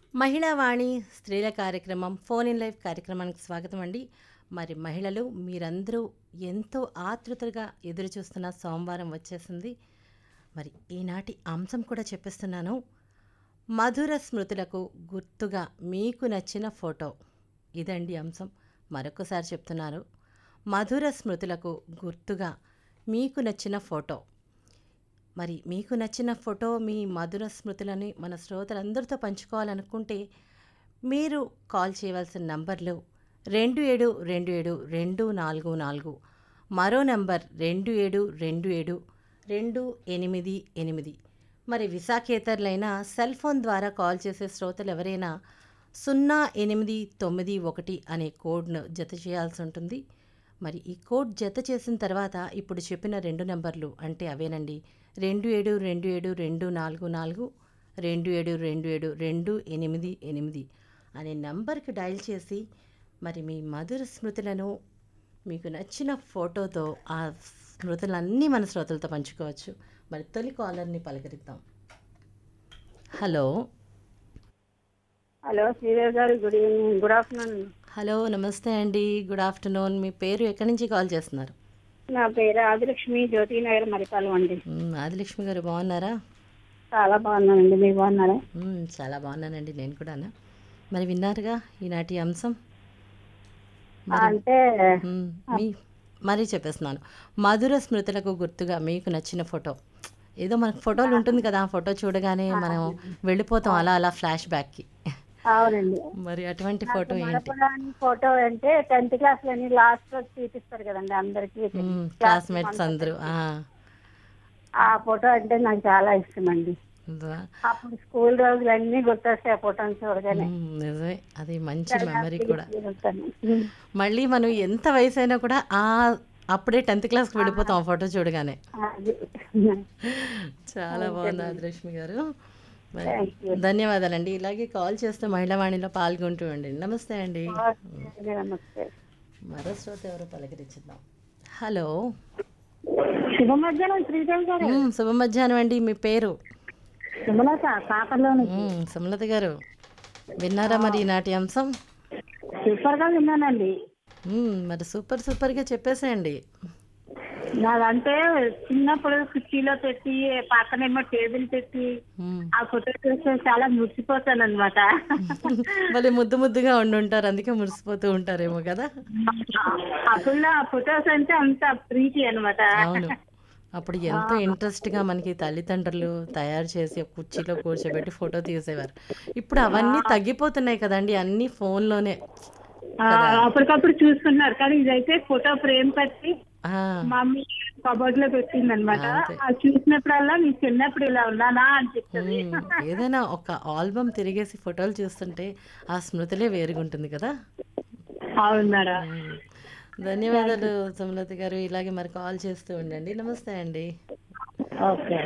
మహిళా వాణి స్త్రీల కార్యక్రమం ఫోన్ ఇన్ లైవ్ కార్యక్రమానికి స్వాగతం అండి మరి మహిళలు మీరందరూ ఎంతో ఆతృతగా ఎదురు చూస్తున్న సోమవారం వచ్చేసింది మరి ఈనాటి అంశం కూడా చెప్పిస్తున్నాను మధుర స్మృతులకు గుర్తుగా మీకు నచ్చిన ఫోటో ఇదండి అంశం మరొకసారి చెప్తున్నారు మధుర స్మృతులకు గుర్తుగా మీకు నచ్చిన ఫోటో మరి మీకు నచ్చిన ఫోటో మీ మధుర స్మృతులని మన శ్రోతలందరితో పంచుకోవాలనుకుంటే మీరు కాల్ చేయవలసిన నంబర్లు రెండు ఏడు రెండు ఏడు రెండు నాలుగు నాలుగు మరో నంబర్ రెండు ఏడు రెండు ఏడు రెండు ఎనిమిది ఎనిమిది మరి విశాఖేతరులైన సెల్ ఫోన్ ద్వారా కాల్ చేసే శ్రోతలు ఎవరైనా సున్నా ఎనిమిది తొమ్మిది ఒకటి అనే కోడ్ను జత చేయాల్సి ఉంటుంది మరి ఈ కోడ్ జత చేసిన తర్వాత ఇప్పుడు చెప్పిన రెండు నెంబర్లు అంటే అవేనండి రెండు ఏడు రెండు ఏడు రెండు నాలుగు నాలుగు రెండు ఏడు రెండు ఏడు రెండు ఎనిమిది ఎనిమిది అనే నంబర్కి డయల్ చేసి మరి మీ మధుర స్మృతులను మీకు నచ్చిన ఫోటోతో ఆ స్మృతులన్నీ మన శ్రోతలతో పంచుకోవచ్చు మరి తొలి కాలర్ని పలకరిద్దాం hello hello Sridevi garu good evening good afternoon hello నమస్తే అండి గుడ్ ఆఫ్టర్నూన్ మీ పేరు ఎక్కడి నుంచి కాల్ చేస్తున్నారు నా పేరు ఆదిలక్ష్మి జ్యోతి నగర్ మరిపాలెం అండి మ్, ఆదిలక్ష్మి గారు బాగున్నారా చాలా బాగున్నానండి మీరు బాగున్నారా మ్, చాలా బాగున్నానండి నేను కూడా మరి విన్నారుగా ఈనాటి అంశం అంటే మ్, మీ మరీ చెప్పేస్తున్నాను మధుర స్మృతులకు గుర్తుగా మీకు నచ్చిన ఫోటో ఏదో మనకు ఫోటోలు ఉంటుంది కదా ఆ ఫోటో చూడగానే మనం వెళ్ళిపోతాం అలా అలా ఫ్లాష్ బ్యాక్కి అవునండి మరి అటువంటి ఫోటో ఏంటి మరపురాని ఫోటో అంటే టెన్త్ క్లాస్ లోని లాస్ట్ రోజు చూపిస్తారు కదండి అందరికి క్లాస్మేట్స్ అందరూ ఆ, ఆ ఫోటో అంటే నాకు చాలా ఇష్టం అండి ఉందా? అప్పుడు స్కూల్ రోజులన్నీ గుర్తొస్తాయి ఆ ఫోటోని చూడగానే మ్, నిజమే అది మంచి మెమరీ కూడా తిరుగుతాను. మళ్ళీ మనం ఎంత వయసు అయినా కూడా ఆ అప్పుడే టెన్త్ క్లాస్కి వెళ్ళిపోతాం ఆ ఫోటో చూడగానే అది. చాలా బాగుంది ఆదిలక్ష్మి గారు మరి Thank you. ధన్యవాదాలండి ఇలాగే కాల్ చేస్తే మహిళా వాణిలో పాల్గొంటూ ఉండండి నమస్తే అండి ఓకే, నమస్తే మరో శ్రోత ఎవరో పలకరించుద్దాం హలో శుభ మధ్యాహ్నం శ్రీదేవి గారు మ్, శుభ మధ్యాహ్నం అండి మీ పేరు సుమలత కాకర్లోని మ్, సుమలత గారు విన్నారా మరి ఈనాటి అంశం సూపర్ గా విన్నానండి మ్, మరి సూపర్ సూపర్గా చెప్పేసేయండి నాదంటే చిన్నప్పుడు కుర్చీలో పెట్టి పక్కనేమో టేబుల్ పెట్టి మ్. ఆ ఫోటో చూస్తే చాలా మురిసిపోతాను అనమాట భలే ముద్దు ముద్దుగా ఉండి ఉంటారు అందుకే మురిసిపోతూ ఉంటారేమో కదా అప్పుడు ఆ ఫొటోస్ అంటే అంత ప్రీతి అనమాట అవును అప్పుడు ఎంతో ఇంట్రెస్ట్ గా మనకి తల్లిదండ్రులు తయారు చేసి ఒక కుర్చీలో కూర్చోబెట్టి ఫోటో తీసేవారు ఇప్పుడు అవన్నీ తగ్గిపోతున్నాయి కదండి అన్ని ఫోన్లోనే అప్పటికప్పుడు చూసుకున్నారు కానీ ఇదైతే ఫోటో ఫ్రేమ్ కట్టి ఆ, మమ్మీ కబోర్డ్ లో పెట్టింది అనమాట అంతే. అది చూసినప్పుడల్లా నీ చిన్నప్పుడు ఇలా ఉన్నానా అనిపిస్తుంది ఉమ్, ఏదైనా ఒక ఆల్బమ్ తిరిగేసి ఫోటోలు చూస్తుంటే ఆ స్మృతులే వేరుగుంటుంది కదా అవును మేడం ఉమ్. ధన్యవాదాలు సుమలత గారు ఇలాగే మరి కాల్ చేస్తూ ఉండండి నమస్తే అండి ఓకే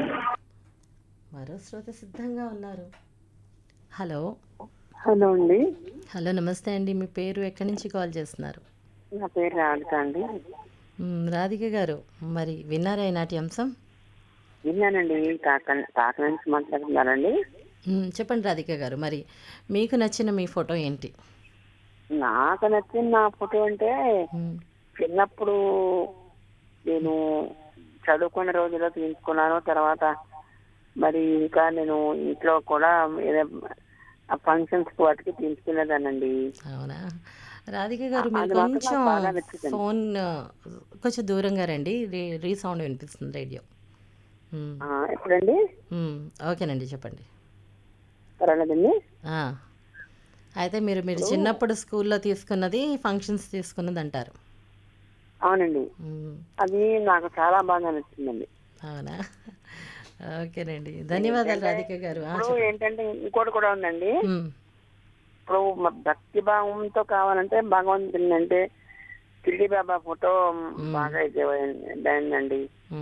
మరో శ్రోత సిద్ధంగా ఉన్నారు హలో హలో అండి హలో నమస్తే అండి మీ పేరు ఎక్కడి నుంచి కాల్ చేస్తున్నారు నా పేరు రాధిక అండి మ్, రాధిక గారు మరి విన్నారా ఈనాటి అంశం విన్నానండి కాక కాక నుంచి మాట్లాడుతున్నారండి మ్, చెప్పండి రాధిక గారు మరి మీకు నచ్చిన మీ ఫోటో ఏంటి నాకు నచ్చిన నా ఫోటో అంటే మ్, చిన్నప్పుడు నేను చదువుకున్న రోజుల్లో తీసుకున్నాను తర్వాత మరి ఇంకా నేను ఇంట్లో కూడా ఫంక్షన్స్ వాటికి తీసుకునేదానండి అవునా రాధిక గారు మీరు అది మాత్రం కొంచెం నాకు బాగా నచ్చిందండి. ఫోన్ ఆ, కొంచెం దూరంగా రండి రీ రీసౌండ్ వినిపిస్తుంది రేడియో మ్, ఆ, ఎప్పుడండి మ్, ఓకేనండి చెప్పండి పర్వాలేదండి ఆ, అయితే మీరు మీరు చిన్నప్పుడు స్కూల్లో తీసుకున్నది ఫంక్షన్స్ తీసుకున్నది అంటారు అవునండి మ్, అది నాకు చాలా బాగా నచ్చిందండి అవునా ఓకేనండి ధన్యవాదాలు రాధిక గారు ఆ, ఇప్పుడు ఏంటంటే ఇంకోటి కూడా ఉందండి మ్, ఇప్పుడు మ- భక్తి భావంతో కావాలంటే భగవంతుని అంటే షిరిడి బాబా ఫోటో బాగా ఇది అయిందండి